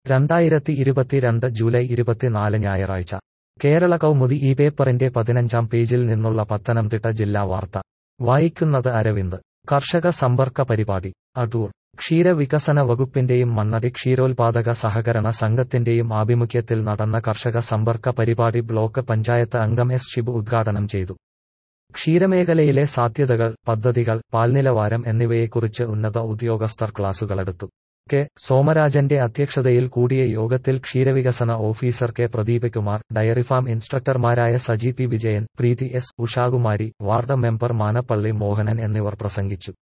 രണ്ടായിരത്തി ഇരുപത്തിരണ്ട് ജൂലൈ ഇരുപത്തിനാല് ഞായറാഴ്ച കേരള കൗമുദി ഈ പേപ്പറിന്റെ പതിനഞ്ചാം പേജിൽ നിന്നുള്ള പത്തനംതിട്ട ജില്ലാ വാർത്ത വായിക്കുന്നത് അരവിന്ദ് കർഷക സമ്പർക്ക പരിപാടി അടൂർ ക്ഷീരവികസന വകുപ്പിന്റെയും മണ്ണടി ക്ഷീരോത്പാദക സഹകരണ സംഘത്തിന്റെയും ആഭിമുഖ്യത്തിൽ നടന്ന കർഷക സമ്പർക്ക പരിപാടി ബ്ലോക്ക് പഞ്ചായത്ത് അംഗം എസ് ഷിബു ഉദ്ഘാടനം ചെയ്തു ക്ഷീരമേഖലയിലെ സാധ്യതകൾ പദ്ധതികൾ പാൽനിലവാരം എന്നിവയെക്കുറിച്ച് ഉന്നത ഉദ്യോഗസ്ഥർ ക്ലാസുകളെടുത്തു കെ സോമരാജന്റെ അധ്യക്ഷതയിൽ കൂടിയ യോഗത്തിൽ ക്ഷീരവികസന officer K Pradeep Kumar dairy farm ഇൻസ്ട്രക്ടർമാരായ Saji P Vijayan Preethi S Ushakumari ward member Manappally Mohanan എന്നിവർ പ്രസംഗിച്ചു